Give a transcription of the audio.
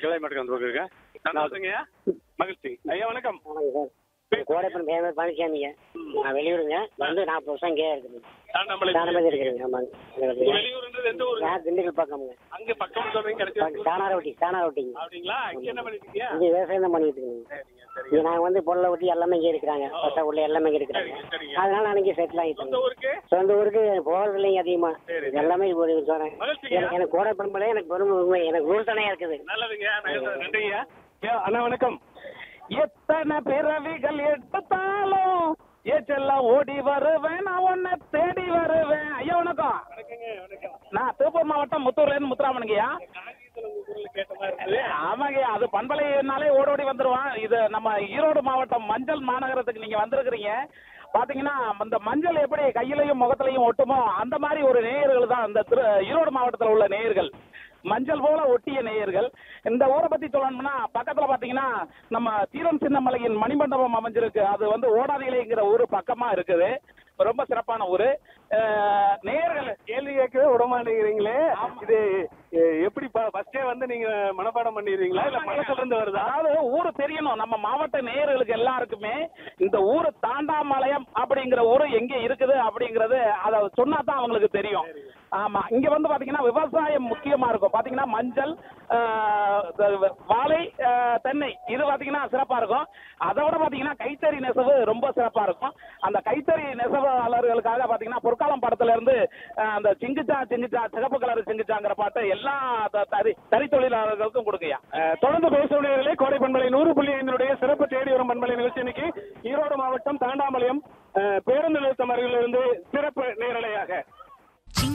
கிளை மட்டும் வந்து இருக்கேன் சந்தோஷங்கய்யா மகிழ்ச்சி ஐயா வணக்கம் வணக்கம் சார் கோடைப்பன் பேர் பழனிசாமிங்க நான் வெளியூருங்க வந்து நாற்பது வருஷம் இங்கே இருக்குது தாண்டாமலை தானமதி இருக்கிறேங்க ஆமாங்க எனக்கு வெளியூர்ன்றது எந்த ஊரு நான் திண்டுக்கல் பக்கம்ங்க அங்க பக்கம் சொல்றீங்க கிடைச்சி தானா ரொட்டி தானா ரொட்டிங்க அப்படிங்களா இங்க என்ன பண்ணிட்டு இருக்கீங்க இங்கே விவசாயம் தான் பண்ணிட்டு இருக்கேங்க சரிங்க சரிங்க இங்கே நாங்கள் வந்து பொருளை ஒட்டி எல்லாமே இங்கே இருக்கிறாங்க பசா உள்ள எல்லாமே இங்கே இருக்கிறாங்க சரிங்க சரிங்க அதனால நான் இங்கே செட்டில் சொந்த ஆகிட்டேங்க ஊருக்கு சொந்த ஊருக்கு போகிறது இல்லைங்க அதிகமாக சரி. எல்லாமே ஒரு சொன்னேன் மகிழ்ச்சிங்க எனக்கு எனக்கு கோடைப்பன் மேலே எனக்கு பெரும் உண்மை எனக்கு ஊர் தானே இருக்குது நல்லதுங்க நல்லது. நன்றிங்க ஐயா அண்ணா வணக்கம் எத்தனை பிறவிகள் எடுத்தாலும் ஏச்செல்லாம் ஓடி வருவேன் நான் உன்னை தேடி வருவேன் ஐயா வணக்கம் வணக்கங்க வணக்கம் நான் திருப்பூர் மாவட்டம் முத்தூர்ல இருந்து முத்துராமனுங்கய்யா காங்கியத்துல உங்க குரல் கேட்ட மாதிரி இருந்தது ஆமாங்கய்யா அது பண்பலைனாலே ஓடி ஓடி வந்துருவான் இது நம்ம ஈரோடு மாவட்டம் மஞ்சள் மாநகரத்துக்கு நீங்க வந்திருக்கிறீங்க பாத்தீங்கன்னா அந்த மஞ்சள் எப்படி கையிலையும் முகத்திலையும் ஒட்டுமோ அந்த மாதிரி ஒரு நேயர்கள் தான் இந்த திரு ஈரோடு மாவட்டத்தில் உள்ள நேயர்கள் மஞ்சள் போல ஒட்டிய நேயர்கள் இந்த ஊரை பத்தி சொல்லணும்னா பக்கத்துல பாத்தீங்கன்னா நம்ம தீரன் சின்னமலையின் மணிமண்டபம் அமைஞ்சிருக்கு அது வந்து ஓடாதிலைங்கிற ஊர் பக்கமா இருக்குது ரொம்ப சிறப்பான ஊரு அஹ், நேயர்கள் கேள்வி கேட்கவே விட மாட்டேங்கிறீங்களே இது எ- எப்படி ஃபர்ஸ்டே வந்து நீங்க மனப்பாடம் பண்ணிடுறீங்களா இல்ல பக்கத்துல இருந்து வருதா அதாவது ஊரு தெரியணும் நம்ம மாவட்ட நேயர்களுக்கு எல்லாருக்குமே இந்த ஊரு தாண்டாமலையம் அப்படிங்கிற ஊரு எங்க இருக்குது அப்படிங்கறது அத சொன்னா தான் அவங்களுக்கு தெரியும் ஆமா இங்க வந்து பாத்தீங்கன்னா விவசாயம் முக்கியமா இருக்கும் பாத்தீங்கன்னா மஞ்சள் ஆஹ், இந்த வாழை ஆஹ், தென்னை இது பாத்தீங்கன்னா சிறப்பா இருக்கும் அதை விட பாத்தீங்கன்னா கைத்தறி நெசவு ரொம்ப சிறப்பா இருக்கும் அந்த கைத்தறி நெசவாளர்களுக்காக பாத்தீங்கன்னா பொற்காலம் படத்துல இருந்து ஆஹ், அந்த சிங்குச்சா சிங்குச்சா சிகப்பு கலர் சிங்குச்சாங்கிற பாட்டு எல்லா த- தறி தறி தொழிலாளர்களுக்கும் கொடுக்கையா அஹ், தொடர்ந்து பேசுவதே கோடை பண்பலை நூறு புள்ளி ஐந்தினுடைய சிறப்பு தேடி வரும் பண்பலை நிகழ்ச்சி இன்னைக்கு ஈரோடு மாவட்டம் தாண்டாமலையம்